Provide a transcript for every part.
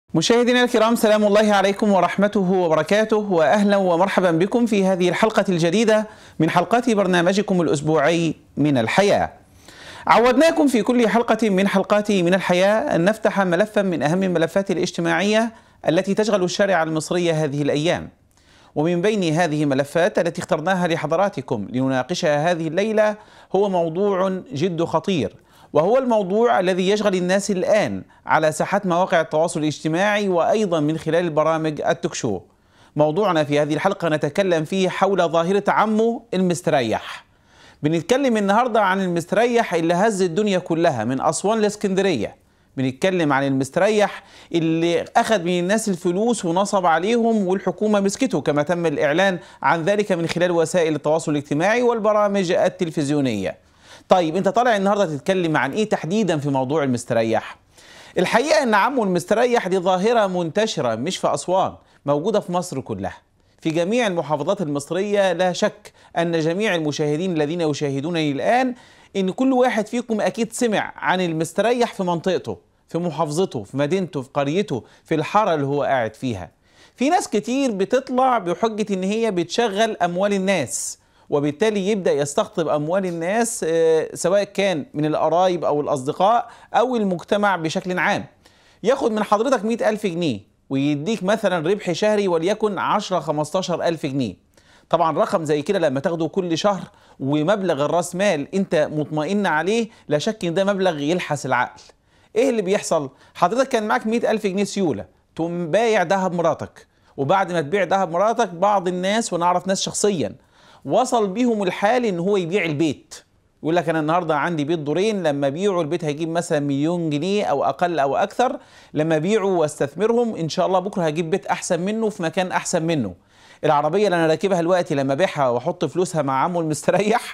مشاهدينا الكرام سلام الله عليكم ورحمته وبركاته واهلا ومرحبا بكم في هذه الحلقه الجديده من حلقات برنامجكم الاسبوعي من الحياه. عودناكم في كل حلقه من حلقات من الحياه ان نفتح ملفا من اهم الملفات الاجتماعيه التي تشغل الشارع المصري هذه الايام. ومن بين هذه الملفات التي اخترناها لحضراتكم لنناقشها هذه الليله هو موضوع جد خطير وهو الموضوع الذي يشغل الناس الآن على ساحات مواقع التواصل الاجتماعي وأيضا من خلال البرامج التوكشو موضوعنا في هذه الحلقة نتكلم فيه حول ظاهرة عمو المستريح بنتكلم النهاردة عن المستريح اللي هز الدنيا كلها من أسوان لاسكندرية بنتكلم عن المستريح اللي أخذ من الناس الفلوس ونصب عليهم والحكومة مسكته كما تم الإعلان عن ذلك من خلال وسائل التواصل الاجتماعي والبرامج التلفزيونية طيب انت طالع النهارده تتكلم عن ايه تحديدا في موضوع المستريح الحقيقه ان عمو المستريح دي ظاهره منتشره مش في اسوان موجوده في مصر كلها في جميع المحافظات المصريه لا شك ان جميع المشاهدين الذين يشاهدونني الان ان كل واحد فيكم اكيد سمع عن المستريح في منطقته في محافظته في مدينته في قريته في الحاره اللي هو قاعد فيها في ناس كتير بتطلع بحجه ان هي بتشغل اموال الناس وبالتالي يبدأ يستقطب أموال الناس سواء كان من القرايب أو الأصدقاء أو المجتمع بشكل عام ياخد من حضرتك مئة ألف جنيه ويديك مثلا ربح شهري وليكن 10 15 ألف جنيه طبعا رقم زي كده لما تاخده كل شهر ومبلغ الراس مال انت مطمئن عليه لا شك ان ده مبلغ يلحس العقل ايه اللي بيحصل حضرتك كان معاك مئة ألف جنيه سيولة تقوم بايع ذهب مراتك وبعد ما تبيع ذهب مراتك بعض الناس ونعرف ناس شخصيا وصل بيهم الحال ان هو يبيع البيت يقول لك انا النهارده عندي بيت دورين لما بيعوا البيت هيجيب مثلا مليون جنيه او اقل او اكثر لما بيعوا واستثمرهم ان شاء الله بكره هجيب بيت احسن منه في مكان احسن منه العربيه اللي انا راكبها دلوقتي لما ابيعها واحط فلوسها مع عمو المستريح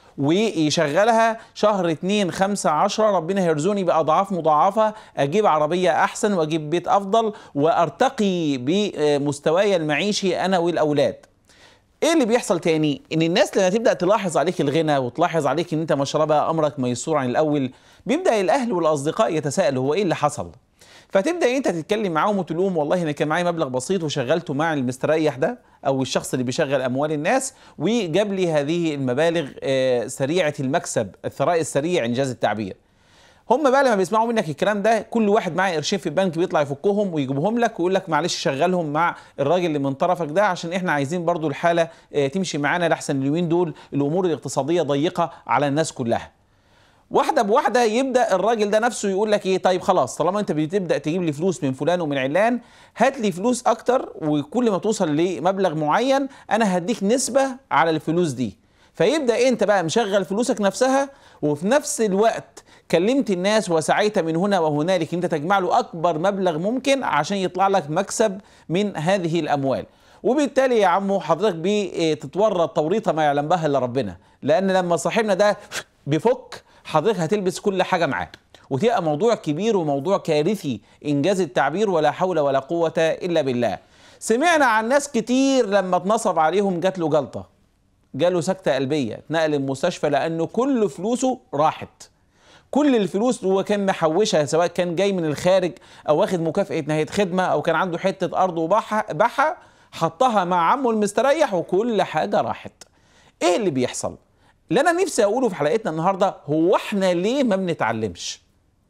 ويشغلها شهر اتنين خمسة عشرة ربنا هيرزقني بأضعاف مضاعفة أجيب عربية أحسن وأجيب بيت أفضل وأرتقي بمستواي المعيشي أنا والأولاد ايه اللي بيحصل تاني ان الناس لما تبدا تلاحظ عليك الغنى وتلاحظ عليك ان انت ما شاء الله بقى امرك ميسور عن الاول بيبدا الاهل والاصدقاء يتساءلوا هو ايه اللي حصل فتبدا انت تتكلم معاهم وتقول لهم والله انا كان معايا مبلغ بسيط وشغلته مع المستريح ده او الشخص اللي بيشغل اموال الناس وجاب لي هذه المبالغ سريعه المكسب الثراء السريع انجاز التعبير هم بقى لما بيسمعوا منك الكلام ده كل واحد معاه قرشين في البنك بيطلع يفكهم ويجيبهم لك ويقول لك معلش شغلهم مع الراجل اللي من طرفك ده عشان احنا عايزين برضو الحاله تمشي معانا لاحسن اليومين دول الامور الاقتصاديه ضيقه على الناس كلها. واحده بواحده يبدا الراجل ده نفسه يقول لك ايه طيب خلاص طالما انت بتبدا تجيب لي فلوس من فلان ومن علان هات لي فلوس اكتر وكل ما توصل لمبلغ معين انا هديك نسبه على الفلوس دي. فيبدا انت بقى مشغل فلوسك نفسها وفي نفس الوقت كلمت الناس وسعيت من هنا وهنالك انت تجمع له اكبر مبلغ ممكن عشان يطلع لك مكسب من هذه الاموال وبالتالي يا عمو حضرتك بتتورط توريطه ما يعلم بها الا ربنا لان لما صاحبنا ده بيفك حضرتك هتلبس كل حاجه معاه وتبقى موضوع كبير وموضوع كارثي انجاز التعبير ولا حول ولا قوه الا بالله سمعنا عن ناس كتير لما اتنصب عليهم جات له جلطه جاله سكته قلبيه اتنقل المستشفى لانه كل فلوسه راحت كل الفلوس اللي هو كان محوشها سواء كان جاي من الخارج او واخد مكافاه نهايه خدمه او كان عنده حته ارض وباعها حطها مع عمه المستريح وكل حاجه راحت. ايه اللي بيحصل؟ اللي انا نفسي اقوله في حلقتنا النهارده هو احنا ليه ما بنتعلمش؟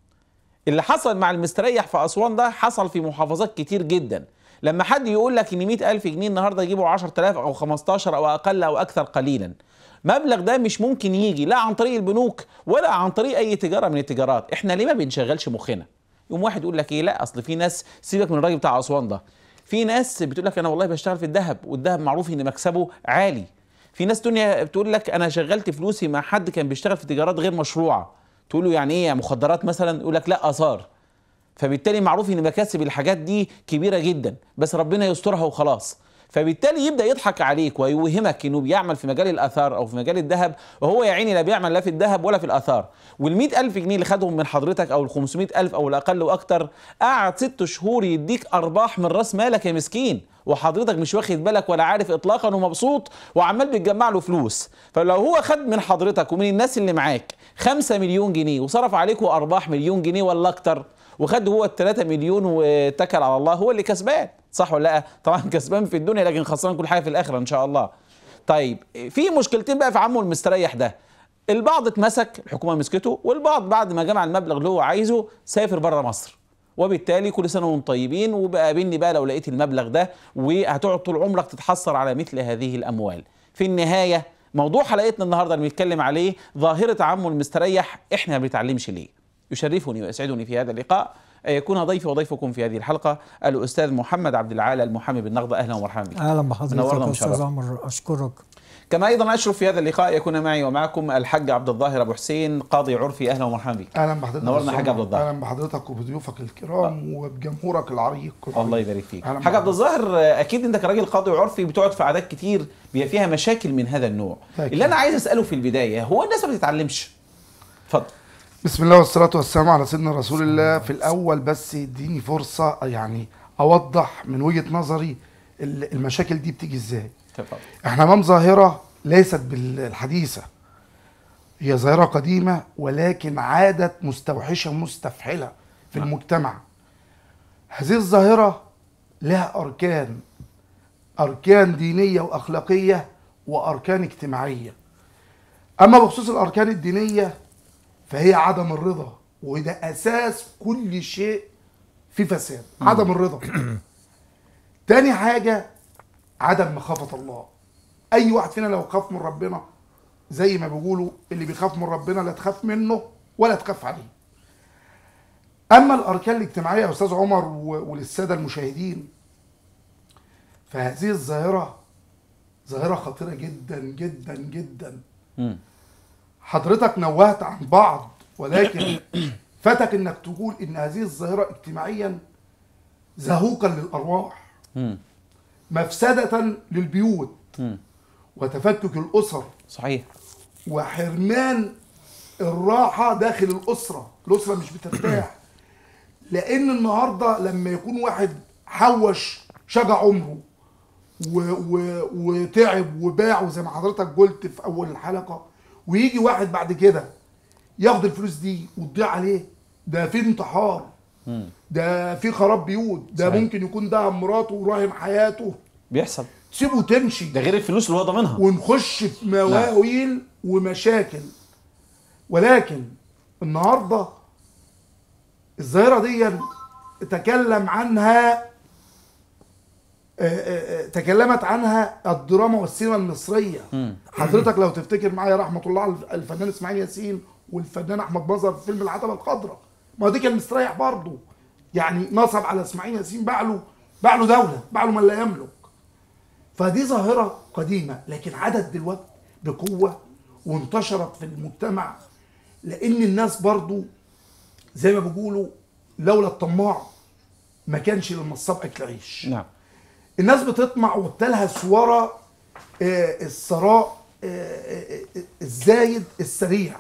اللي حصل مع المستريح في اسوان ده حصل في محافظات كتير جدا. لما حد يقول لك ان 100000 جنيه النهارده يجيبوا 10000 او 15 او اقل او اكثر قليلا. مبلغ ده مش ممكن يجي لا عن طريق البنوك ولا عن طريق اي تجاره من التجارات احنا ليه ما بنشغلش مخنا يوم واحد يقول لك ايه لا اصل في ناس سيبك من الراجل بتاع اسوان ده في ناس بتقول لك انا والله بشتغل في الذهب والذهب معروف ان مكسبه عالي في ناس تانية بتقول لك انا شغلت فلوسي مع حد كان بيشتغل في تجارات غير مشروعه تقول له يعني ايه مخدرات مثلا يقول لك لا اثار فبالتالي معروف ان مكاسب الحاجات دي كبيره جدا بس ربنا يسترها وخلاص فبالتالي يبدا يضحك عليك ويوهمك انه بيعمل في مجال الاثار او في مجال الذهب وهو يا عيني لا بيعمل لا في الذهب ولا في الاثار وال ألف جنيه اللي خدهم من حضرتك او ال ألف او الاقل واكتر قعد ست شهور يديك ارباح من راس مالك يا مسكين وحضرتك مش واخد بالك ولا عارف اطلاقا ومبسوط وعمال بتجمع له فلوس فلو هو خد من حضرتك ومن الناس اللي معاك 5 مليون جنيه وصرف عليكم ارباح مليون جنيه ولا اكتر وخد هو ال 3 مليون واتكل على الله هو اللي كسبان صح ولا لا طبعا كسبان في الدنيا لكن خسران كل حاجه في الاخره ان شاء الله طيب في مشكلتين بقى في عمه المستريح ده البعض اتمسك الحكومه مسكته والبعض بعد ما جمع المبلغ اللي هو عايزه سافر بره مصر وبالتالي كل سنه وانتم طيبين وبقابلني بقى لو لقيت المبلغ ده وهتقعد طول عمرك تتحسر على مثل هذه الاموال في النهايه موضوع حلقتنا النهارده اللي بنتكلم عليه ظاهره عمه المستريح احنا ما بنتعلمش ليه يشرفني ويسعدني في هذا اللقاء أن يكون ضيفي وضيفكم في هذه الحلقه الاستاذ محمد عبد العال المحامي بالنهضه اهلا ومرحبا بك اهلا بحضرتك منورنا يا استاذ ومشرفنا. عمر اشكرك كما ايضا اشرف في هذا اللقاء يكون معي ومعكم الحاج عبد الظاهر ابو حسين قاضي عرفي اهلا ومرحبا بك اهلا بحضرتك نورنا يا حاج أستاذ عبد الظاهر. اهلا بحضرتك وبضيوفك الكرام وبجمهورك العريق الله يبارك فيك أهلا حاج عبد بحضرتك. الظاهر اكيد انت كراجل قاضي وعرفي بتقعد في عادات كتير بيبقى فيها مشاكل من هذا النوع أكيد. اللي انا عايز اساله في البدايه هو الناس ما بتتعلمش اتفضل بسم الله والصلاه والسلام على سيدنا رسول الله في الاول بس اديني فرصه يعني اوضح من وجهه نظري ال- المشاكل دي بتيجي ازاي اتفضل احنا امام ظاهره ليست بالحديثه هي ظاهره قديمه ولكن عادت مستوحشه مستفحله في المجتمع هذه الظاهره لها اركان اركان دينيه واخلاقيه واركان اجتماعيه اما بخصوص الاركان الدينيه فهي عدم الرضا وده اساس كل شيء في فساد عدم الرضا تاني حاجه عدم مخافه الله اي واحد فينا لو خاف من ربنا زي ما بيقولوا اللي بيخاف من ربنا لا تخاف منه ولا تخاف عليه اما الاركان الاجتماعيه يا استاذ عمر و- وللساده المشاهدين فهذه الظاهره ظاهره خطيره جدا جدا جدا مم. حضرتك نوهت عن بعض ولكن فاتك انك تقول ان هذه الظاهره اجتماعيا زهوقا للارواح مم. مفسده للبيوت مم. وتفكك الاسر صحيح وحرمان الراحه داخل الاسره الاسره مش بترتاح لان النهارده لما يكون واحد حوش شجع عمره و و وتعب وباع وزي ما حضرتك قلت في اول الحلقه ويجي واحد بعد كده ياخد الفلوس دي وتضيع عليه ده في انتحار مم. ده في خراب بيوت ده صحيح. ممكن يكون ده مراته وراهن حياته بيحصل تسيبه تمشي ده غير الفلوس اللي هو ضامنها ونخش في مواويل ومشاكل ولكن النهارده الظاهره دي تكلم عنها آه، آه، آه، تكلمت عنها الدراما والسينما المصريه مم. حضرتك لو تفتكر معايا رحمه الله على الفنان اسماعيل ياسين والفنان احمد مظهر في فيلم العتبه الخضراء ما هو دي كان مستريح برضه يعني نصب على اسماعيل ياسين باع له باع له دوله باع له من لا يملك فدي ظاهرة قديمة لكن عادت دلوقتي بقوة وانتشرت في المجتمع لأن الناس برضو زي ما بيقولوا لولا الطماع ما كانش للنصاب أكل عيش نعم الناس بتطمع وبتلهث ورا آه، الثراء آه، آه، الزايد السريع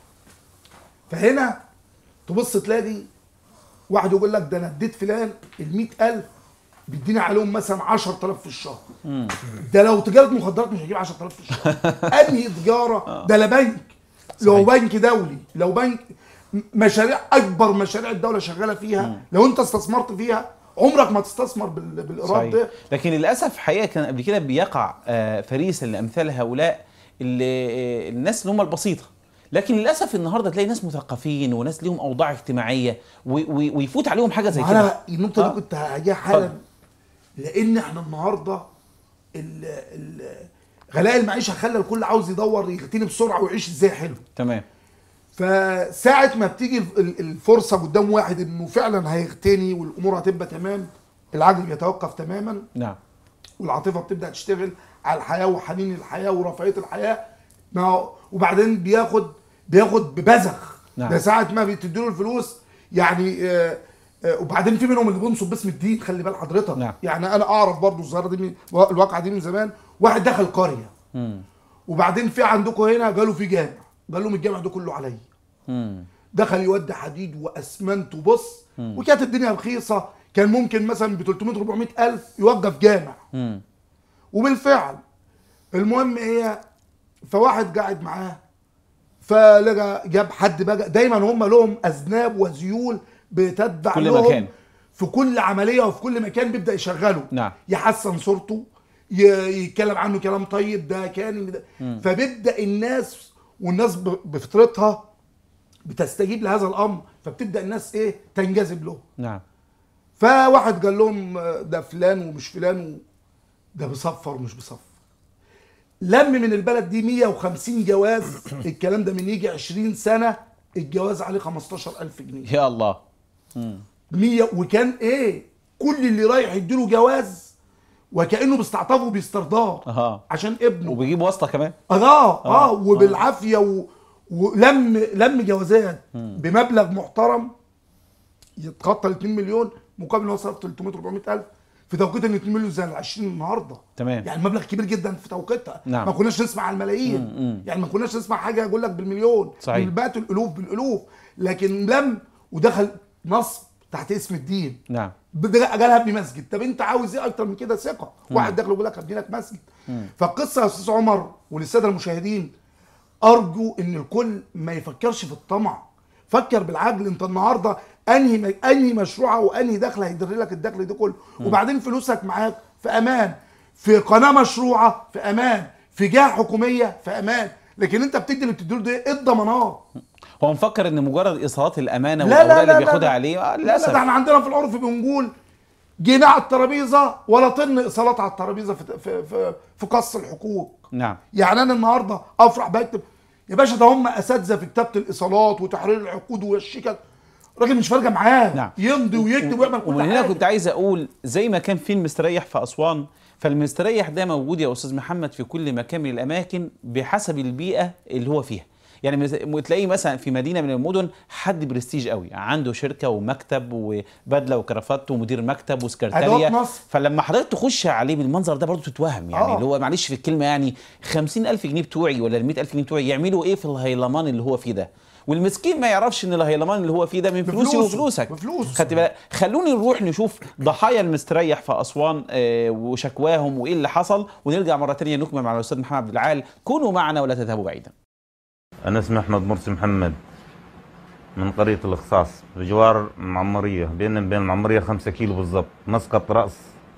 فهنا تبص تلاقي واحد يقول لك ده انا اديت فلان ال 100000 بيديني عليهم مثلا 10000 في الشهر مم. ده لو تجاره مخدرات مش هيجيب 10000 في الشهر انهي تجاره ده لا بنك لو صحيح. بنك دولي لو بنك م- مشاريع اكبر مشاريع الدوله شغاله فيها لو انت استثمرت فيها عمرك ما تستثمر بال- بالايراد صحيح ده لكن للاسف حقيقه كان قبل كده بيقع آه، فريسا لامثال هؤلاء اللي آه، الناس اللي هم البسيطه لكن للاسف النهارده تلاقي ناس مثقفين وناس ليهم اوضاع اجتماعيه و- و- ويفوت عليهم حاجه زي كده انا النقطه آه. دي كنت هاجيها حالا اتفضل. لان احنا النهارده ال- ال- غلاء المعيشه خلى الكل عاوز يدور يغتني بسرعه ويعيش ازاي حلو تمام فساعة ما بتيجي ال- ال- الفرصة قدام واحد انه فعلا هيغتني والامور هتبقى تمام العقل بيتوقف تماما نعم والعاطفة بتبدأ تشتغل على الحياة وحنين الحياة ورفاهية الحياة ما هو- وبعدين بياخد بياخد ببذخ نعم. ده ساعة ما بتديله الفلوس يعني آه آه وبعدين في منهم اللي بينصب باسم الدين خلي بال حضرتك نعم. يعني انا اعرف برضو الظاهرة دي من الواقعة دي من زمان واحد دخل قرية مم. وبعدين في عندكم هنا قالوا في جامع قال لهم الجامع ده كله عليا مم. دخل يودي حديد واسمنت وبص وكانت الدنيا رخيصه كان ممكن مثلا ب 300 400 الف يوقف جامع مم. وبالفعل المهم ايه فواحد قاعد معاه فلقى جاب حد بقى دايما هم لهم اذناب وذيول بتتبع كل لهم مكان. في كل عمليه وفي كل مكان بيبدا يشغله نعم. يحسن صورته ي- يتكلم عنه كلام طيب ده كان ده فبيبدا الناس والناس ب- بفطرتها بتستجيب لهذا الامر فبتبدا الناس ايه تنجذب له نعم فواحد قال لهم آه، ده فلان ومش فلان و... ده بيصفر ومش بيصفر لم من البلد دي 150 جواز الكلام ده من يجي 20 سنه الجواز عليه 15000 جنيه يا الله 100 وكان ايه كل اللي رايح يديله جواز وكانه بيستعطفه بيسترضاه اها عشان ابنه وبيجيب واسطه كمان اه اه وبالعافيه و... ولم لم جوازات بمبلغ محترم يتخطى ال 2 مليون مقابل ان هو صرف 300 400 الف في توقيت ال 2 مليون زي ال 20 النهارده تمام. يعني مبلغ كبير جدا في توقيتها نعم. ما كناش نسمع على الملايين يعني ما كناش نسمع حاجه يقول لك بالمليون صحيح. بالبات الالوف بالالوف لكن لم ودخل نصب تحت اسم الدين نعم ده جالها ابني مسجد طب انت عاوز ايه اكتر من كده ثقه واحد داخل يقول لك هبني لك مسجد فالقصه يا استاذ عمر وللساده المشاهدين ارجو ان الكل ما يفكرش في الطمع فكر بالعقل انت النهارده انهي انهي مشروع او انهي دخل هيدر لك الدخل ده كله وبعدين فلوسك معاك في امان في قناه مشروعه في امان في جهه حكوميه في امان لكن انت بتدي اللي بتديله ده ايه الضمانات هو مفكر ان مجرد ايصالات الامانه لا لا والاوراق لا اللي لا بياخدها لا. عليه آه، لا لا ده للاسف احنا عندنا في العرف بنقول جينا على الترابيزه ولا طن ايصالات على الترابيزه في في في, في قص الحقوق نعم يعني انا النهارده افرح بكتب يا باشا ده هم اساتذه في كتابه الايصالات وتحرير العقود والشيكات راجل مش فارقه معاه نعم. يمضي ويكتب ويعمل كل ومن هنا حاجه كنت عايز اقول زي ما كان في المستريح في اسوان فالمستريح ده موجود يا استاذ محمد في كل مكان من الاماكن بحسب البيئه اللي هو فيها يعني مس- تلاقي مثلا في مدينه من المدن حد برستيج قوي عنده شركه ومكتب وبدله وكرافات ومدير مكتب وسكرتاريه أدوات نصب. فلما حضرتك تخش عليه بالمنظر ده برضه تتوهم يعني آه. اللي هو معلش في الكلمه يعني 50000 جنيه بتوعي ولا ال 100000 جنيه بتوعي يعملوا ايه في الهيلمان اللي هو فيه ده والمسكين ما يعرفش ان الهيلمان اللي هو فيه ده من فلوسي بفلوسه. وفلوسك بفلوسه. خدت بالك خلوني نروح نشوف ضحايا المستريح في اسوان آه، وشكواهم وايه اللي حصل ونرجع مره ثانيه نكمل مع الاستاذ محمد عبد العال كونوا معنا ولا تذهبوا بعيدا أنا اسمي أحمد مرسي محمد من قرية الإخصاص بجوار المعمرية بيننا وبين المعمرية خمسة كيلو بالضبط مسقط رأس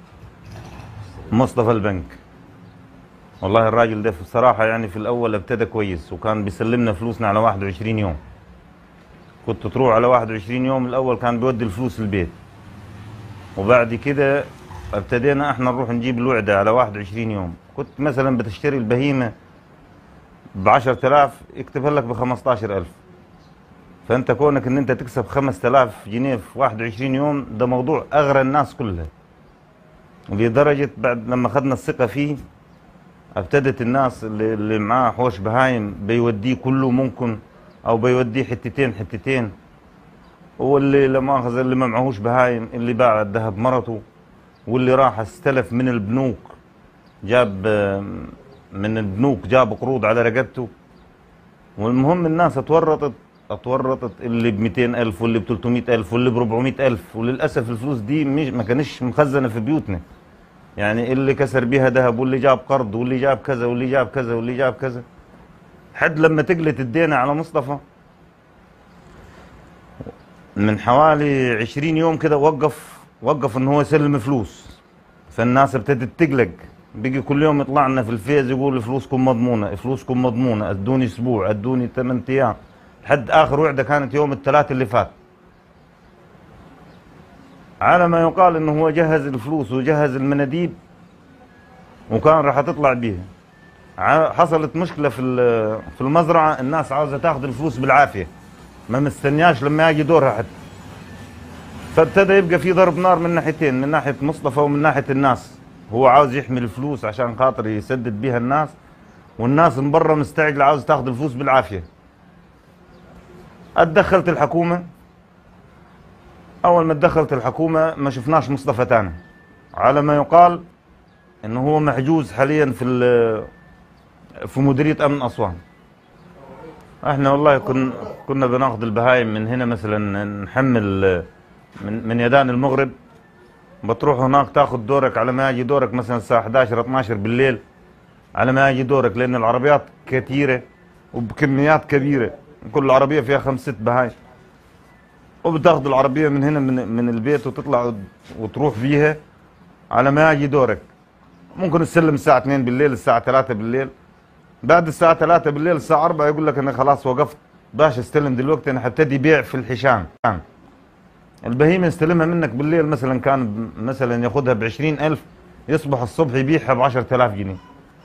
مصطفى البنك والله الراجل ده بصراحة يعني في الأول ابتدى كويس وكان بيسلمنا فلوسنا على 21 يوم كنت تروح على 21 يوم الأول كان بيودي الفلوس البيت وبعد كده ابتدينا احنا نروح نجيب الوعدة على 21 يوم كنت مثلا بتشتري البهيمة ب 10000 يكتبها لك ب 15000 فانت كونك ان انت تكسب 5000 جنيه في 21 يوم ده موضوع اغرى الناس كلها ولدرجه بعد لما اخذنا الثقه فيه ابتدت الناس اللي, اللي معاه حوش بهايم بيوديه كله ممكن او بيوديه حتتين حتتين واللي لما اخذ اللي ما معهوش بهايم اللي باع الذهب مرته واللي راح استلف من البنوك جاب آه، من البنوك جاب قروض على رقبته والمهم الناس اتورطت اتورطت اللي ب 200 ألف واللي ب 300 ألف واللي ب 400 ألف وللأسف الفلوس دي مش ما كانش مخزنة في بيوتنا يعني اللي كسر بيها ذهب واللي جاب قرض واللي جاب كذا واللي جاب كذا واللي جاب كذا حد لما تقلت الدينة على مصطفى من حوالي 20 يوم كده وقف وقف ان هو يسلم فلوس فالناس ابتدت تقلق بقي كل يوم يطلع لنا في الفيز يقول فلوسكم مضمونه فلوسكم مضمونه ادوني اسبوع ادوني 8 ايام لحد اخر وعده كانت يوم الثلاث اللي فات على ما يقال انه هو جهز الفلوس وجهز المناديب وكان راح تطلع بيها ع- حصلت مشكله في ال- في المزرعه الناس عاوزه تاخذ الفلوس بالعافيه ما مستنياش لما يجي دورها حتى فابتدى يبقى في ضرب نار من ناحيتين من ناحيه مصطفى ومن ناحيه الناس هو عاوز يحمي الفلوس عشان خاطر يسدد بيها الناس والناس من برا مستعجله عاوز تاخذ الفلوس بالعافيه اتدخلت الحكومه اول ما تدخلت الحكومه ما شفناش مصطفى تاني على ما يقال انه هو محجوز حاليا في ال- في مديريه امن اسوان احنا والله كن كنا بناخذ البهايم من هنا مثلا نحمل من من يدان المغرب بتروح هناك تاخذ دورك على ما يجي دورك مثلا الساعه 11 12 بالليل على ما يجي دورك لان العربيات كثيره وبكميات كبيره كل عربيه فيها خمس ست بهايم وبتاخذ العربيه من هنا من من البيت وتطلع وت- وتروح بيها على ما يجي دورك ممكن تسلم الساعه 2 بالليل الساعه 3 بالليل بعد الساعه 3 بالليل الساعه 4 يقول لك انا خلاص وقفت باش استلم دلوقتي انا حبتدي بيع في الحشام البهيمه يستلمها منك بالليل مثلا كان ب- مثلا ياخذها ب 20000 يصبح الصبح يبيعها ب 10000 جنيه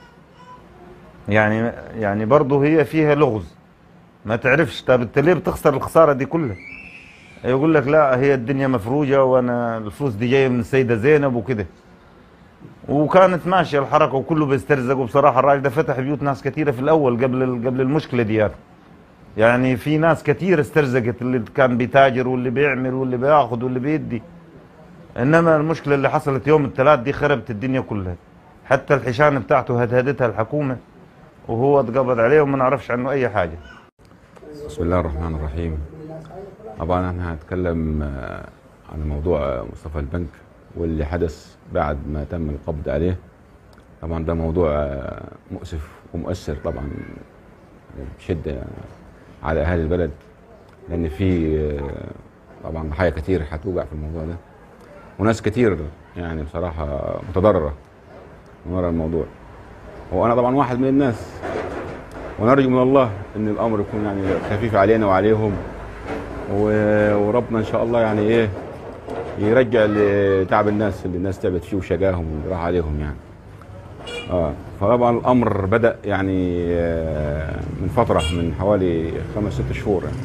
يعني يعني برضه هي فيها لغز ما تعرفش طب انت ليه بتخسر الخساره دي كلها يقول لك لا هي الدنيا مفروجه وانا الفلوس دي جايه من السيده زينب وكده وكانت ماشيه الحركه وكله بيسترزق وبصراحه الراجل ده فتح بيوت ناس كثيره في الاول قبل ال- قبل المشكله دي يعني في ناس كثير استرزقت اللي كان بيتاجر واللي بيعمل واللي بياخذ واللي بيدي انما المشكله اللي حصلت يوم الثلاث دي خربت الدنيا كلها حتى الحشان بتاعته هدهدتها الحكومه وهو اتقبض عليه وما نعرفش عنه اي حاجه بسم الله الرحمن الرحيم طبعا انا هتكلم آه، عن موضوع آه، مصطفى البنك واللي حدث بعد ما تم القبض عليه طبعا ده موضوع آه، مؤسف ومؤثر طبعا بشده على اهالي البلد لان في آه، طبعا ضحايا كتير هتوجع في الموضوع ده وناس كتير يعني بصراحه متضرره من ورا الموضوع وانا طبعا واحد من الناس ونرجو من الله ان الامر يكون يعني خفيف علينا وعليهم و- وربنا ان شاء الله يعني ايه يرجع لتعب الناس اللي الناس تعبت فيه وشقاهم واللي راح عليهم يعني اه فطبعا الامر بدا يعني آه، من فتره من حوالي خمس ست شهور يعني.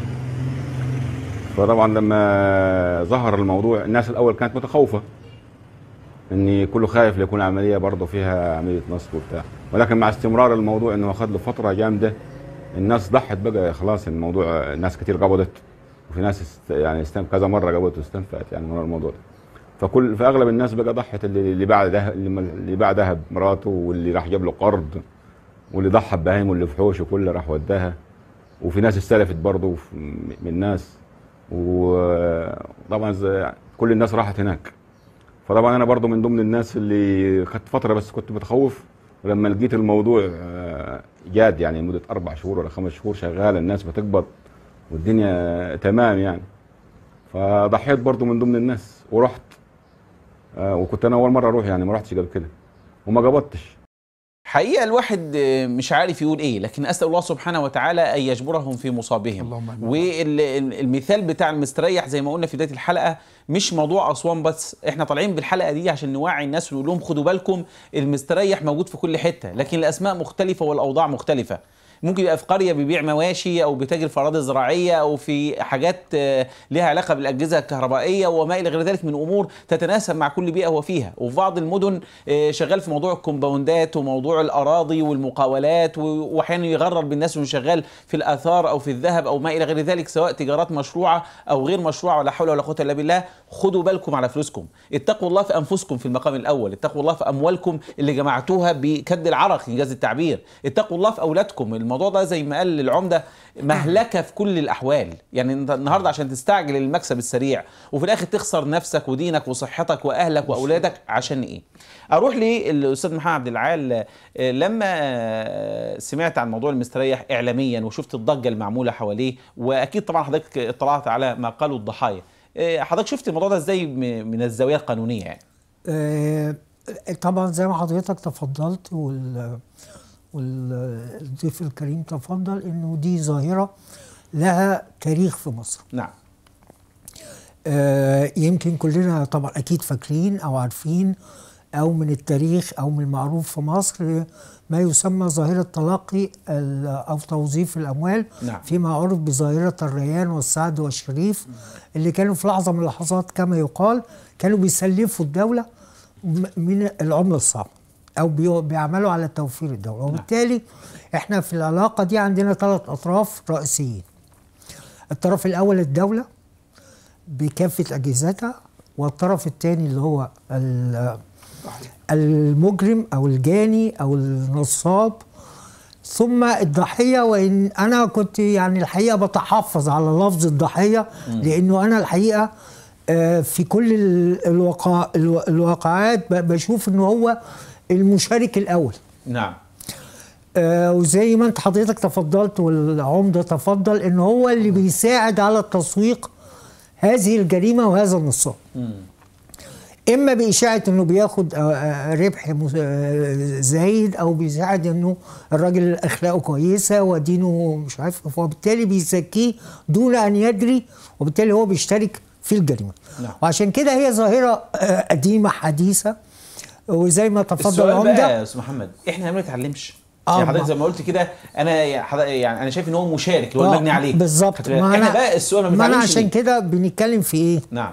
فطبعا لما ظهر الموضوع الناس الاول كانت متخوفه ان كله خايف ليكون عمليه برضه فيها عمليه نصب وبتاع ولكن مع استمرار الموضوع انه اخذ له فتره جامده الناس ضحت بقى خلاص الموضوع ناس كتير قبضت وفي ناس است يعني استم كذا مره قبضت واستنفعت يعني من الموضوع ده فكل فاغلب الناس بقى ضحت اللي اللي باع ده اللي اللي باع ذهب مراته واللي راح جاب له قرض واللي ضحى ببهايمه اللي في حوشه كله راح وداها وفي ناس استلفت برضه في- من الناس وطبعا زي- كل الناس راحت هناك فطبعا انا برضو من ضمن الناس اللي خدت فتره بس كنت متخوف ولما لقيت الموضوع آه، جاد يعني لمده اربع شهور ولا خمس شهور شغاله الناس بتقبض والدنيا تمام يعني فضحيت برضو من ضمن الناس ورحت آه، وكنت انا اول مره اروح يعني ما رحتش قبل كده وما قبضتش حقيقة الواحد آه، مش عارف يقول ايه لكن اسال الله سبحانه وتعالى ان يجبرهم في مصابهم اللهم آمين. والمثال بتاع المستريح زي ما قلنا في بدايه الحلقه مش موضوع اسوان بس احنا طالعين بالحلقه دي عشان نوعي الناس ونقول لهم خدوا بالكم المستريح موجود في كل حته لكن الاسماء مختلفه والاوضاع مختلفه ممكن يبقى في قريه بيبيع مواشي او بيتاجر في اراضي زراعيه او في حاجات آه، لها علاقه بالاجهزه الكهربائيه وما الى غير ذلك من امور تتناسب مع كل بيئه هو فيها وفي بعض المدن آه، شغال في موضوع الكومباوندات وموضوع الاراضي والمقاولات و- واحيانا يغرر بالناس انه شغال في الاثار او في الذهب او ما الى غير ذلك سواء تجارات مشروعه او غير مشروعه ولا حول ولا قوه الا بالله خدوا بالكم على فلوسكم اتقوا الله في انفسكم في المقام الاول اتقوا الله في اموالكم اللي جمعتوها بكد العرق انجاز التعبير اتقوا الله في اولادكم الموضوع ده زي ما قال العمده مهلكه في كل الاحوال يعني انت النهارده عشان تستعجل المكسب السريع وفي الاخر تخسر نفسك ودينك وصحتك واهلك واولادك عشان ايه اروح للاستاذ محمد عبد العال آه، لما آه، سمعت عن موضوع المستريح اعلاميا وشفت الضجه المعموله حواليه واكيد طبعا حضرتك اطلعت على ما قاله الضحايا آه، حضرتك شفت الموضوع ده ازاي م- من الزاويه القانونيه يعني آه، طبعا زي ما حضرتك تفضلت وال والضيف الكريم تفضل انه دي ظاهره لها تاريخ في مصر نعم آه، يمكن كلنا طبعا اكيد فاكرين او عارفين او من التاريخ او من المعروف في مصر ما يسمى ظاهره تلقي ال- او توظيف الاموال نعم. فيما عرف بظاهره الريان والسعد والشريف اللي كانوا في لحظه من اللحظات كما يقال كانوا بيسلفوا الدوله م- من العمله الصعبه او بي- بيعملوا على توفير الدوله وبالتالي احنا في العلاقه دي عندنا ثلاث اطراف رئيسيين الطرف الاول الدوله بكافه اجهزتها والطرف الثاني اللي هو ال- المجرم او الجاني او النصاب ثم الضحيه وان انا كنت يعني الحقيقه بتحفظ على لفظ الضحيه لانه انا الحقيقه آه، في كل ال- الواقع الو- الواقعات ب- بشوف انه هو المشارك الاول نعم آه، وزي ما انت حضرتك تفضلت والعمده تفضل ان هو اللي بيساعد على التسويق هذه الجريمه وهذا النصاب اما باشاعه انه بياخد آه، آه، ربح مس- آه، زايد او بيساعد انه الراجل اخلاقه كويسه ودينه مش عارف وبالتالي بيزكيه دون ان يدري وبالتالي هو بيشترك في الجريمه نعم. وعشان كده هي ظاهره آه، قديمه حديثه وزي ما تفضل السؤال بقى العمده يا استاذ محمد احنا ما نتعلمش آه، يعني حضرتك ما- زي ما قلت كده انا يعني حض- يعني انا شايف ان هو مشارك اللي هو آه، المبني عليه بالظبط خدت بالك؟ ما احنا أنا- بقى السؤال ما ما انا بنتعلمش عشان ليه؟ كده بنتكلم في ايه نعم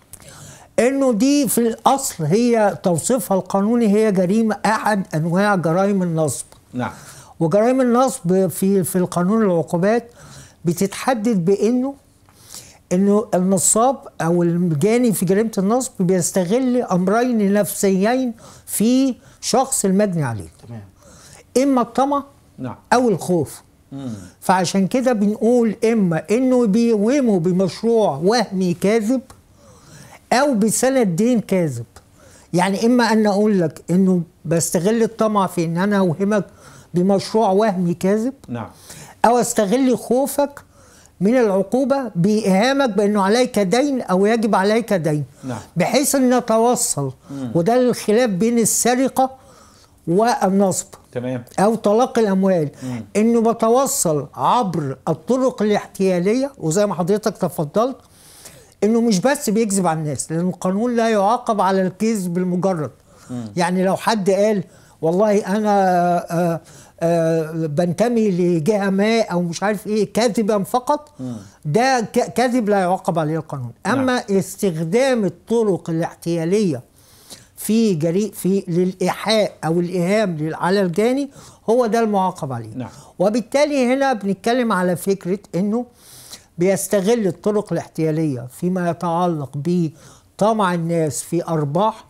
انه دي في الاصل هي توصيفها القانوني هي جريمه احد انواع جرائم النصب نعم وجرائم النصب في في القانون العقوبات بتتحدد بانه انه النصاب او الجاني في جريمه النصب بيستغل امرين نفسيين في شخص المجني عليه تمام اما الطمع نعم او الخوف فعشان كده بنقول اما انه بيوهمه بمشروع وهمي كاذب او بسند دين كاذب يعني اما ان اقول لك انه بستغل الطمع في ان انا اوهمك بمشروع وهمي كاذب نعم او استغل خوفك من العقوبه بايهامك بانه عليك دين او يجب عليك دين نعم. بحيث ان نتوصل وده الخلاف بين السرقه والنصب تمام او طلاق الاموال انه بتوصل عبر الطرق الاحتياليه وزي ما حضرتك تفضلت انه مش بس بيكذب على الناس لان القانون لا يعاقب على الكذب المجرد يعني لو حد قال والله انا آه آه بنتمي لجهه ما او مش عارف ايه كاذبا فقط ده ك- كذب لا يعاقب عليه القانون اما استخدام الطرق الاحتياليه في جري في للايحاء او الايهام لل- على الجاني هو ده المعاقب عليه نعم. وبالتالي هنا بنتكلم على فكره انه بيستغل الطرق الاحتياليه فيما يتعلق بطمع الناس في ارباح